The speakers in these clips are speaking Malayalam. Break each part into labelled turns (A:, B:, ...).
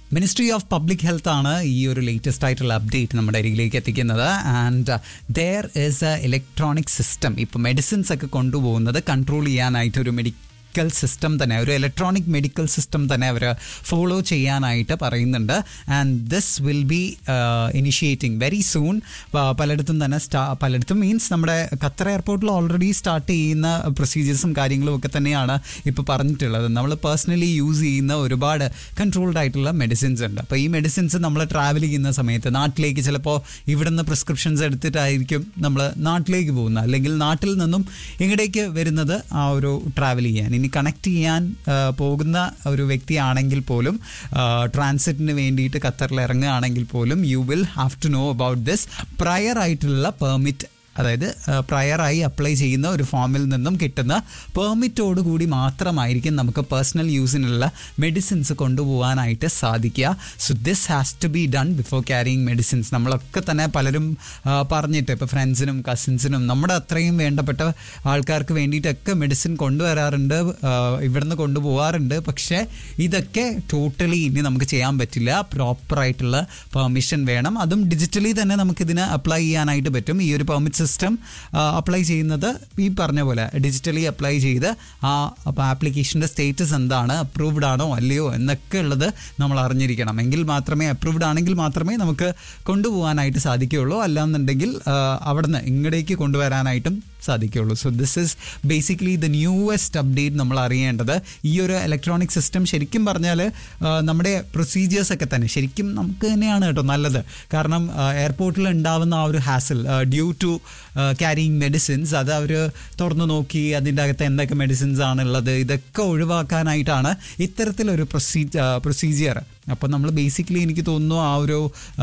A: മിനിസ്ട്രി ഓഫ് പബ്ലിക് ഹെൽത്ത് ആണ് ഈ ഒരു ലേറ്റസ്റ്റ് ആയിട്ടുള്ള അപ്ഡേറ്റ് നമ്മുടെ അരികിലേക്ക് എത്തിക്കുന്നത് and there is a electronic system ഇപ്പോൾ മെഡിസിൻസ് ഒക്കെ കൊണ്ടുപോകുന്നത് കൺട്രോൾ ചെയ്യാനായിട്ട് ഒരു മെഡിക്കൽ സിസ്റ്റം തന്നെ ഒരു ഇലക്ട്രോണിക് മെഡിക്കൽ സിസ്റ്റം തന്നെ അവർ ഫോളോ ചെയ്യാനായിട്ട് പറയുന്നുണ്ട് and this will be initiating very soon പലയിടത്തും തന്നെ സ്റ്റാ പലയിടത്തും മീൻസ് നമ്മുടെ ഖത്തർ എയർപോർട്ടിൽ ഓൾറെഡി സ്റ്റാർട്ട് ചെയ്യുന്ന പ്രൊസീജിയേഴ്സും കാര്യങ്ങളും ഒക്കെ തന്നെയാണ് ഇപ്പോൾ പറഞ്ഞിട്ടുള്ളത് നമ്മൾ പേഴ്സണലി യൂസ് ചെയ്യുന്ന ഒരുപാട് കൺട്രോൾഡ് ആയിട്ടുള്ള മെഡിസിൻസ് ഉണ്ട് അപ്പോൾ ഈ മെഡിസിൻസ് നമ്മൾ ട്രാവൽ ചെയ്യുന്ന സമയത്ത് നാട്ടിലേക്ക് ചിലപ്പോൾ ഇവിടുന്ന് പ്രിസ്ക്രിപ്ഷൻസ് എടുത്തിട്ടായിരിക്കും നമ്മൾ നാട്ടിലേക്ക് പോകുന്നത് അല്ലെങ്കിൽ നാട്ടിൽ നിന്നും ഇങ്ങടേക്ക് വരുന്നത് ആ ഒരു ട്രാവൽ ചെയ്യാൻ ഇനി കണക്ട് ചെയ്യാൻ ആ, പോകുന്ന ഒരു വ്യക്തിയാണെങ്കിൽ പോലും ട്രാൻസിറ്റിന് വേണ്ടിയിട്ട് ഖത്തറിൽ ഇറങ്ങുകയാണെങ്കിൽ പോലും you will have to know about this prior ആയിട്ടുള്ള പെർമിറ്റ് അതായത് പ്രയറായി അപ്ലൈ ചെയ്യുന്ന ഒരു ഫോമിൽ നിന്നും കിട്ടുന്ന പെർമിറ്റോട് കൂടി മാത്രമായിരിക്കും നമുക്ക് പേഴ്സണൽ യൂസിനുള്ള മെഡിസിൻസ് കൊണ്ടുപോകാനായിട്ട് സാധിക്കുക so this has to be done before carrying medicines നമ്മളൊക്കെ തന്നെ പലരും ആ, പറഞ്ഞിട്ട് ഇപ്പോൾ ഫ്രണ്ട്സിനും കസിൻസിനും നമ്മുടെ അത്രയും വേണ്ടപ്പെട്ട ആൾക്കാർക്ക് വേണ്ടിയിട്ടൊക്കെ മെഡിസിൻ കൊണ്ടുവരാറുണ്ട് ആ, ഇവിടുന്ന് കൊണ്ടുപോകാറുണ്ട് പക്ഷേ ഇതൊക്കെ ടോട്ടലി ഇനി നമുക്ക് ചെയ്യാൻ പറ്റില്ല പ്രോപ്പറായിട്ടുള്ള പെർമിഷൻ വേണം അതും ഡിജിറ്റലി തന്നെ നമുക്കിതിന് അപ്ലൈ ചെയ്യാനായിട്ട് പറ്റും ഈ ഒരു പെർമിറ്റ് സിസ്റ്റം അപ്ലൈ ചെയ്യുന്നത് ഈ പറഞ്ഞ പോലെ ഡിജിറ്റലി അപ്ലൈ ചെയ്ത് ആ അപ്പോൾ ആപ്ലിക്കേഷൻ്റെ സ്റ്റേറ്റസ് എന്താണ് അപ്രൂവ്ഡ് ആണോ അല്ലയോ എന്നൊക്കെ ഉള്ളത് നമ്മൾ അറിഞ്ഞിരിക്കണം എങ്കിൽ മാത്രമേ അപ്രൂവ്ഡ് ആണെങ്കിൽ മാത്രമേ നമുക്ക് കൊണ്ടുപോകാനായിട്ട് സാധിക്കുകയുള്ളൂ അല്ലാന്നുണ്ടെങ്കിൽ ആ, അവിടുന്ന് ഇങ്ങടേക്ക് കൊണ്ടുവരാനായിട്ടും സാധിക്കുകയുള്ളൂ so this is basically the newest update നമ്മൾ അറിയേണ്ടത് ഈ ഒരു ഇലക്ട്രോണിക് സിസ്റ്റം ശരിക്കും പറഞ്ഞാൽ നമ്മുടെ പ്രൊസീജിയേഴ്സ് ഒക്കെ തന്നെ ശരിക്കും നമുക്ക് തന്നെയാണ് കേട്ടോ നല്ലത് കാരണം എയർപോർട്ടിൽ ഉണ്ടാവുന്ന ആ ഒരു hassle due to carrying medicines അത് അവർ തുറന്നു നോക്കി അതിൻ്റെ അകത്ത് എന്തൊക്കെ മെഡിസിൻസ് ആണുള്ളത് ഇതൊക്കെ ഒഴിവാക്കാനായിട്ടാണ് ഇത്തരത്തിലൊരു പ്രൊസീജ് പ്രൊസീജിയർ അപ്പോൾ നമ്മൾ ബേസിക്കലി എനിക്ക് തോന്നുന്നു ആ ഒരു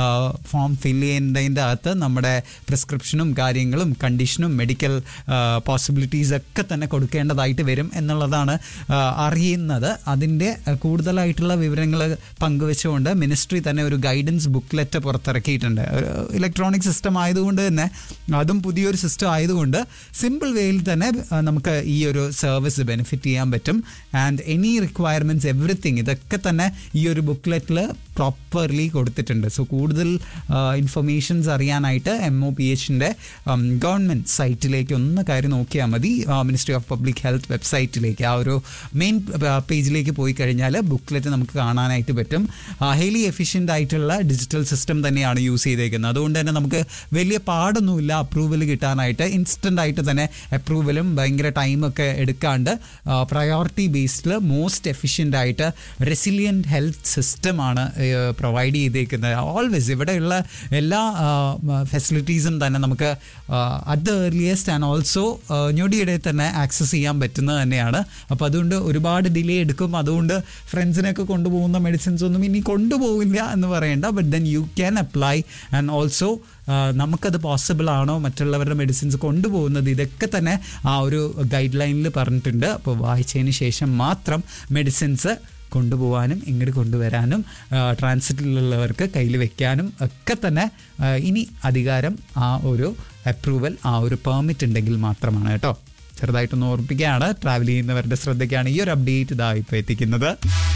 A: ഫോം ഫില്ല് ചെയ്യുന്നതിൻ്റെ അകത്ത് നമ്മുടെ പ്രിസ്ക്രിപ്ഷനും കാര്യങ്ങളും കണ്ടീഷനും മെഡിക്കൽ പോസിബിലിറ്റീസ് ഒക്കെ തന്നെ കൊടുക്കേണ്ടതായിട്ട് വരും എന്നുള്ളതാണ് ആ, അറിയുന്നത് അതിൻ്റെ കൂടുതലായിട്ടുള്ള വിവരങ്ങൾ പങ്കുവെച്ചുകൊണ്ട് മിനിസ്ട്രി തന്നെ ഒരു ഗൈഡൻസ് ബുക്ക്ലെറ്റ് പുറത്തിറക്കിയിട്ടുണ്ട് ഇലക്ട്രോണിക് സിസ്റ്റം ആയതുകൊണ്ട് തന്നെ അതും പുതിയൊരു സിസ്റ്റം ആയതുകൊണ്ട് സിമ്പിൾ വേയിൽ തന്നെ ആ, നമുക്ക് ഈ ഒരു സർവീസ് ബെനിഫിറ്റ് ചെയ്യാൻ പറ്റും ആൻഡ് എനി റിക്വയർമെൻറ്റ്സ് എവറിത്തിങ് ഇതൊക്കെ തന്നെ ഈ ഒരു ബുക്ക്ലെറ്റിൽ പ്രോപ്പർലി കൊടുത്തിട്ടുണ്ട് സോ കൂടുതൽ ഇൻഫർമേഷൻസ് അറിയാനായിട്ട് എം ഒ പി എച്ചിൻ്റെ ഗവൺമെൻറ് സൈറ്റിലേക്ക് ഒന്ന് കയറി നോക്കിയാൽ മതി മിനിസ്ട്രി ഓഫ് പബ്ലിക് ഹെൽത്ത് വെബ്സൈറ്റിലേക്ക് ആ ഒരു മെയിൻ പേജിലേക്ക് പോയി കഴിഞ്ഞാൽ ബുക്ക്ലെറ്റ് നമുക്ക് കാണാനായിട്ട് പറ്റും ഹൈലി എഫിഷ്യൻ്റ് ആയിട്ടുള്ള ഡിജിറ്റൽ സിസ്റ്റം തന്നെയാണ് യൂസ് ചെയ്തേക്കുന്നത് അതുകൊണ്ട് തന്നെ നമുക്ക് വലിയ പാടൊന്നുമില്ല അപ്രൂവൽ കിട്ടാനായിട്ട് ഇൻസ്റ്റൻ്റ് ആയിട്ട് തന്നെ അപ്രൂവലും ഭയങ്കര ടൈമൊക്കെ എടുക്കാണ്ട് പ്രയോറിറ്റി ബേസ്ഡിൽ മോസ്റ്റ് എഫിഷ്യൻ്റ് ആയിട്ട് റെസിലിയൻറ്റ് ഹെൽത്ത് സിസ്റ്റമാണ് പ്രൊവൈഡ് ചെയ്തേക്കുന്നത് ഓൾവേസ് ഇവിടെയുള്ള എല്ലാ ഫെസിലിറ്റീസും തന്നെ നമുക്ക് at the earliest and also ഞൊടിയിടെ തന്നെ ആക്സസ് ചെയ്യാൻ പറ്റുന്നത് തന്നെയാണ് അപ്പോൾ അതുകൊണ്ട് ഒരുപാട് ഡിലേ എടുക്കും അതുകൊണ്ട് ഫ്രണ്ട്സിനൊക്കെ കൊണ്ടുപോകുന്ന മെഡിസിൻസ് ഒന്നും ഇനി കൊണ്ടുപോകില്ല എന്ന് പറയേണ്ട but then you can apply and also നമുക്കത് പോസിബിൾ ആണോ മറ്റുള്ളവരുടെ മെഡിസിൻസ് കൊണ്ടുപോകുന്നത് ഇതൊക്കെ തന്നെ ആ ഒരു ഗൈഡ് ലൈനിൽ പറഞ്ഞിട്ടുണ്ട് അപ്പോൾ വായിച്ചതിന് ശേഷം മാത്രം മെഡിസിൻസ് കൊണ്ടുപോകാനും ഇങ്ങോട്ട് കൊണ്ടുവരാനും ട്രാൻസിറ്റിലുള്ളവർക്ക് കയ്യിൽ വെക്കാനും ഒക്കെ തന്നെ ആ, ഇനി അധികാരം ആ ഒരു അപ്രൂവൽ ആ ഒരു പെർമിറ്റ് ഉണ്ടെങ്കിൽ മാത്രമാണ് കേട്ടോ ചെറുതായിട്ടൊന്ന് ഓർപ്പിക്കുകയാണ് ട്രാവൽ ചെയ്യുന്നവരുടെ ശ്രദ്ധയ്ക്കാണ് ഈ ഒരു അപ്ഡേറ്റ് ഇതാ ഇപ്പോൾ എത്തിക്കുന്നത്